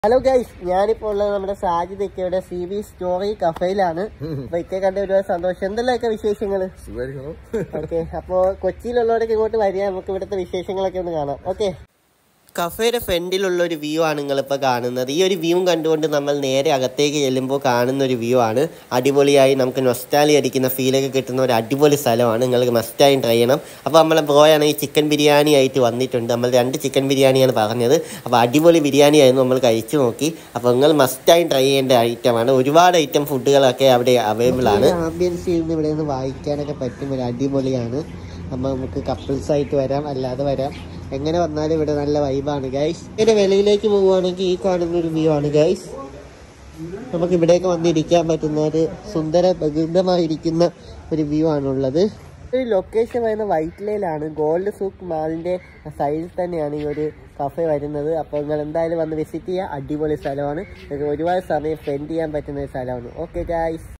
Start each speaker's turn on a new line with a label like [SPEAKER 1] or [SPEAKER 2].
[SPEAKER 1] hello guys ഞാനിപ്പോ ഉള്ളത് നമ്മുടെ സാജിദ് ഇക്കയുടെ സി ബി സ്റ്റോറി കഫയിലാണ് അപ്പൊ ഇക്കെ കണ്ട ഒരുപാട് സന്തോഷം എന്തെല്ലാമൊക്കെ വിശേഷങ്ങള്
[SPEAKER 2] സുഖമായിരിക്കണം
[SPEAKER 1] ഓക്കെ അപ്പോ കൊച്ചിയിലുള്ളവരൊക്കെ ഇങ്ങോട്ട് വരിക നമുക്ക് ഇവിടുത്തെ വിശേഷങ്ങളൊക്കെ ഒന്ന് കാണാം ഓക്കെ കഫേയുടെ ഫ്രണ്ടിലുള്ള ഒരു വ്യൂ ആണ് നിങ്ങളിപ്പോൾ കാണുന്നത് ഈ ഒരു വ്യൂ കണ്ടുകൊണ്ട് നമ്മൾ നേരെ അകത്തേക്ക് ചെല്ലുമ്പോൾ കാണുന്ന ഒരു വ്യൂ ആണ് അടിപൊളിയായി നമുക്ക് നൊസ്റ്റാലി അടിക്കുന്ന ഫീലൊക്കെ കിട്ടുന്ന ഒരു അടിപൊളി സ്ഥലമാണ് നിങ്ങൾക്ക് മസ്റ്റായും ട്രൈ ചെയ്യണം അപ്പോൾ നമ്മളെ ബ്രോയാണ് ഈ ചിക്കൻ ബിരിയാണി ആയിട്ട് വന്നിട്ടുണ്ട് നമ്മൾ രണ്ട് ചിക്കൻ ബിരിയാണിയാണ് പറഞ്ഞത് അപ്പോൾ അടിപൊളി ബിരിയാണി ആയിരുന്നു നമ്മൾ കഴിച്ചു നോക്കി അപ്പോൾ നിങ്ങൾ മസ്റ്റായും ട്രൈ ചെയ്യേണ്ട ഐറ്റമാണ് ഒരുപാട് ഐറ്റം ഫുഡുകളൊക്കെ അവിടെ അവൈലബിൾ ആണ് ആംബിയൻസ് ചെയ്യുന്ന ഇവിടെ നിന്ന് വായിക്കാനൊക്കെ പറ്റും ഒരു അടിപൊളിയാണ് അപ്പോൾ നമുക്ക് കപ്പിൾസ് ആയിട്ട് വരാം അല്ലാതെ വരാം എങ്ങനെ വന്നാലും ഇവിടെ നല്ല വൈബാണ് ഗൈസ് ഇതിന്റെ വെളിയിലേക്ക് പോവുകയാണെങ്കിൽ ഈ കാണുന്ന ഒരു വ്യൂ ആണ് ഗൈസ് നമുക്ക് ഇവിടേക്ക് വന്നിരിക്കാൻ പറ്റുന്ന ഒരു സുന്ദര പ്രകൃതമായിരിക്കുന്ന ഒരു വ്യൂ ആണുള്ളത് ഒരു ലൊക്കേഷൻ വരുന്ന വൈറ്റ് ലൈലാണ് ഗോൾഡ് സൂക്ക് മാളിന്റെ സൈഡിൽ തന്നെയാണ് ഈ ഒരു കഫേ വരുന്നത് അപ്പോൾ നിങ്ങൾ എന്തായാലും വന്ന് വിസിറ്റ് ചെയ്യുക അടിപൊളി സ്ഥലമാണ് നിങ്ങൾക്ക് ഒരുപാട് സമയം സ്പെൻഡ് ചെയ്യാൻ പറ്റുന്ന ഒരു സ്ഥലമാണ് ഓക്കെ ഗൈസ്